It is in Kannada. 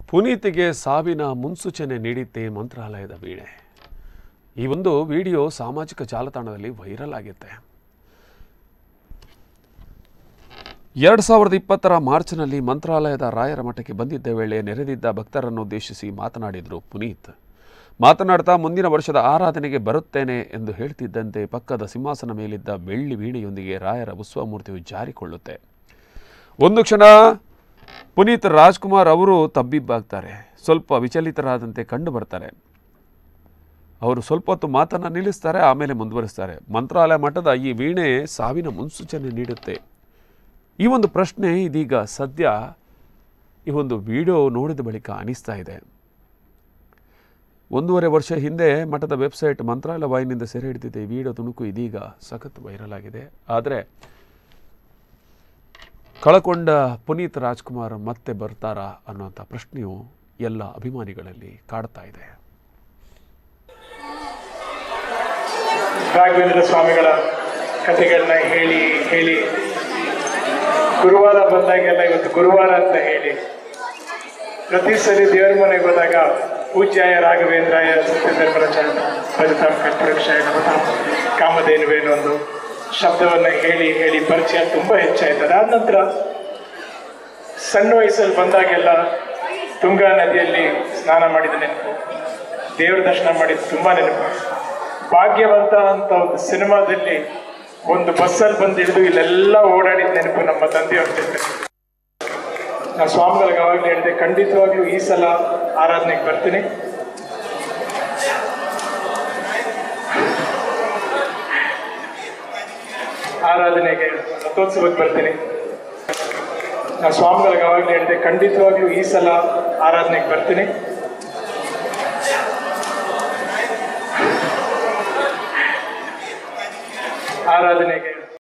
ಪುನೀತಿಗೆ ಸಾವಿನ ಮುನ್ಸೂಚನೆ ನೀಡಿದ್ದೇ ಮಂತ್ರಾಲಯದ ವೀಣೆ ಈ ಒಂದು ವಿಡಿಯೋ ಸಾಮಾಜಿಕ ಜಾಲತಾಣದಲ್ಲಿ ವೈರಲ್ ಆಗಿತ್ತೆ ಎರಡು ಸಾವಿರದ ಇಪ್ಪತ್ತರ ಮಾರ್ಚ್ನಲ್ಲಿ ಮಂತ್ರಾಲಯದ ರಾಯರ ಮಠಕ್ಕೆ ಬಂದಿದ್ದ ವೇಳೆ ನೆರೆದಿದ್ದ ಭಕ್ತರನ್ನು ಉದ್ದೇಶಿಸಿ ಮಾತನಾಡಿದರು ಪುನೀತ್ ಮಾತನಾಡ್ತಾ ಮುಂದಿನ ವರ್ಷದ ಆರಾಧನೆಗೆ ಬರುತ್ತೇನೆ ಎಂದು ಹೇಳ್ತಿದ್ದಂತೆ ಪಕ್ಕದ ಸಿಂಹಾಸನ ಮೇಲಿದ್ದ ಬೆಳ್ಳಿ ವೀಣೆಯೊಂದಿಗೆ ರಾಯರ ಉತ್ಸವಮೂರ್ತಿಯು ಜಾರಿಕೊಳ್ಳುತ್ತೆ ಒಂದು ಕ್ಷಣ ಪುನೀತ್ ರಾಜ್ಕುಮಾರ್ ಅವರು ತಬ್ಬಿಬ್ಬಾಗ್ತಾರೆ ಸ್ವಲ್ಪ ವಿಚಲಿತರಾದಂತೆ ಕಂಡು ಬರ್ತಾರೆ ಅವರು ಸ್ವಲ್ಪ ಹೊತ್ತು ಮಾತನ್ನು ನಿಲ್ಲಿಸ್ತಾರೆ ಆಮೇಲೆ ಮುಂದುವರಿಸ್ತಾರೆ ಮಂತ್ರಾಲಯ ಮಠದ ಈ ವೀಣೆ ಸಾವಿನ ಮುನ್ಸೂಚನೆ ನೀಡುತ್ತೆ ಈ ಒಂದು ಪ್ರಶ್ನೆ ಇದೀಗ ಸದ್ಯ ಈ ಒಂದು ವಿಡಿಯೋ ನೋಡಿದ ಬಳಿಕ ಅನಿಸ್ತಾ ಇದೆ ಒಂದೂವರೆ ವರ್ಷ ಹಿಂದೆ ಮಠದ ವೆಬ್ಸೈಟ್ ಮಂತ್ರಾಲಯ ವಾಹಿನಿಯಿಂದ ಸೆರೆ ಹಿಡಿದಿದೆ ಈ ವಿಡಿಯೋ ತುಣುಕು ಇದೀಗ ಸಖತ್ ವೈರಲ್ ಆಗಿದೆ ಆದರೆ ಕಳಕೊಂಡ ಪುನೀತ್ ರಾಜ್ಕುಮಾರ್ ಮತ್ತೆ ಬರ್ತಾರಾ ಅನ್ನೋಂಥ ಪ್ರಶ್ನೆಯು ಎಲ್ಲ ಅಭಿಮಾನಿಗಳಲ್ಲಿ ಕಾಡ್ತಾ ಇದೆ ರಾಘವೇಂದ್ರ ಸ್ವಾಮಿಗಳ ಕಥೆಗಳನ್ನ ಹೇಳಿ ಹೇಳಿ ಗುರುವಾರ ಬಂದಾಗೆಲ್ಲ ಇವತ್ತು ಗುರುವಾರ ಅಂತ ಹೇಳಿ ಪ್ರತಿ ಸರಿ ದೇವರ ಮನೆಗೆ ಹೋದಾಗ ಪೂಜ್ಯಾಯ ರಾಘವೇಂದ್ರಾಯ ಸತ್ಯಧರ್ಮರಾಚಾರ್ಯ ಭಜತಾಂ ಕಲ್ಪವೃಕ್ಷಾಯ ನಮತಾಂ ಕಾಮಧೇನುವೇನು ಒಂದು ಶಬ್ದವನ್ನ ಹೇಳಿ ಹೇಳಿ ಪರಿಚಯ ತುಂಬಾ ಹೆಚ್ಚಾಯ್ತು ಅದಾದ ನಂತರ ಸಣ್ಣ ವಯಸ್ಸಲ್ಲಿ ಬಂದಾಗೆಲ್ಲ ತುಂಗಾ ನದಿಯಲ್ಲಿ ಸ್ನಾನ ಮಾಡಿದ ನೆನಪು ದೇವರ ದರ್ಶನ ಮಾಡಿದ ತುಂಬಾ ನೆನಪು ಭಾಗ್ಯವಂತ ಅಂತ ಒಂದು ಸಿನಿಮಾದಲ್ಲಿ ಒಂದು ಬಸ್ಸಲ್ಲಿ ಬಂದು ಹಿಡಿದು ಇಲ್ಲೆಲ್ಲ ಓಡಾಡಿದ ನೆನಪು ನಮ್ಮ ತಂದೆಯವ್ರ ಜೊತೆ ನಾನು ಸ್ವಾಮಿಗಳಿಗೆ ಅವಾಗಲೇ ಹೇಳಿದೆ ಖಂಡಿತವಾಗ್ಲೂ ಈ ಸಲ ಆರಾಧನೆಗೆ ಬರ್ತೀನಿ ಆರಾಧನೆಗೆ ರಥೋತ್ಸವಕ್ಕೆ ಬರ್ತೀನಿ ನಾನು ಸ್ವಾಮಿಗಳಿಗೆ ಅವಾಗಲೇ ಹೇಳಿದೆ ಖಂಡಿತವಾಗ್ಲೂ ಈ ಸಲ ಆರಾಧನೆಗೆ ಬರ್ತೀನಿ ಆರಾಧನೆಗೆ